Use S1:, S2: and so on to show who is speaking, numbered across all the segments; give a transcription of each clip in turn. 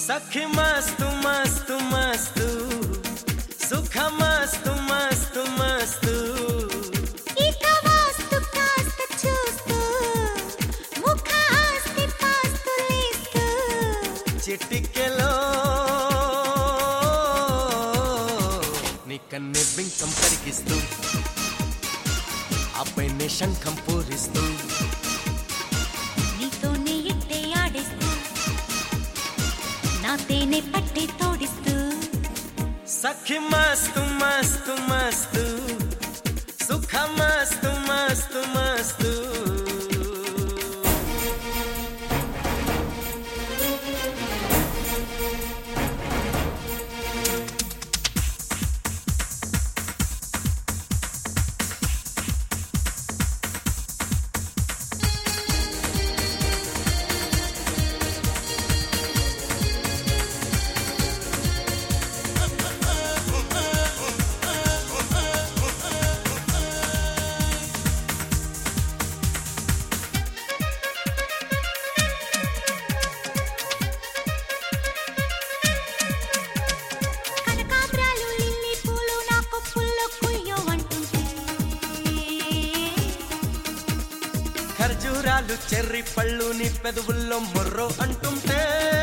S1: సఖి మస్తు మస్తు మస్తు సుఖ మస్తు మస్తు మస్తు
S2: ఇక వాస్తు కాస్త చూస్తూ ముఖ ఆస్తి పాస్తులేస్తూ
S1: చిటికెలో నీ కన్నె బింకం కరిగిస్తూ ఆపైనే శంఖం పూరిస్తూ
S2: నీతోనే ఇట్టే ఆడేస్తూ నా తేనె పట్టి తోడిస్తూ
S1: సఖి మస్తు మస్తు మస్తు సుఖ మస్తు మస్తు మస్తు
S2: కనకాంబరాలు లిల్లీ పూలు నా కొప్పుల్లో కుయ్యో అంటుంటే
S1: ఖర్జూరాలు చెర్రి పళ్ళు నీ పెదవుల్లో మొర్రో అంటుంటే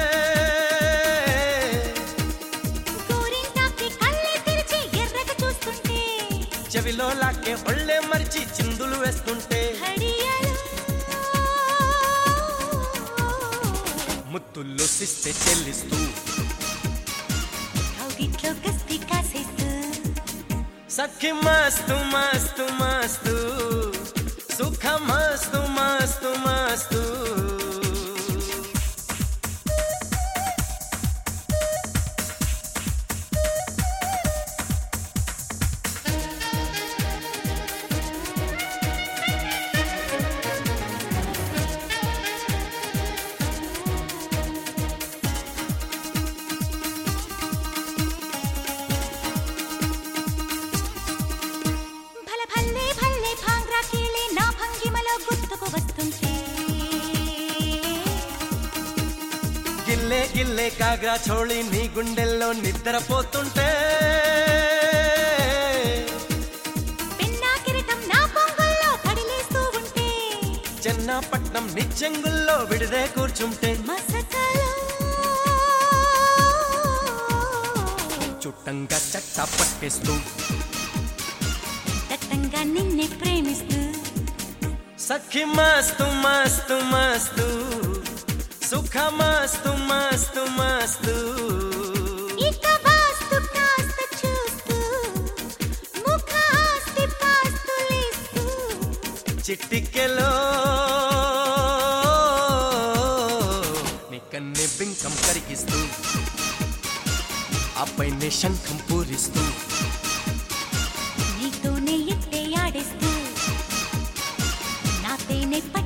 S2: గోరింటాకి కళ్ళే తెరిచి ఎర్రగా చూస్తుంటే
S1: చెవిలో లాకే ఒళ్ళే మరిచి చిందులు వేస్తుంటే
S2: హడియలో
S1: ముత్తుల్లో సిస్తే చెల్లిస్తూ
S2: కౌగిట్లో గస్తి కాసేస్తూ
S1: సఖి మస్తు మస్తు మస్తు సుఖ మస్తు మస్తు మస్తు
S2: భల భల్లే భల్లే భాంగ్రా కీలే నా భంగిమలో గుర్తుకు వస్తుంటే
S1: గిల్లే గిల్లే కాగా చోళి నీ గుండెల్లో నిద్రపోతుంటే
S2: పిన్నా కిరీటం నా పొంగుల్లో పడిలేస్తూ ఉంటే
S1: చెన్నాపట్నం నిచ్చెంగుల్లో విడిదే కూర్చుంటే
S2: మసకలో
S1: చుట్టంగా చట్టా పట్టేస్తూ
S2: దట్టంగా నిన్నే ప్రేమిస్తూ
S1: సఖి మస్తు మస్తు మస్తు సుఖ మస్తు మస్తు మస్తు
S2: ఇక వాస్తు కాస్త చూస్తూ ముఖ ఆస్తి పాస్తులేస్తూ
S1: చిట్టికెలో నీ కన్నె బింకం కరిగిస్తూ ఆపైనే శంఖం పూరిస్తూ
S2: నీతోనే ఇట్టే ఆడేస్తూ నా తేనె పట్టి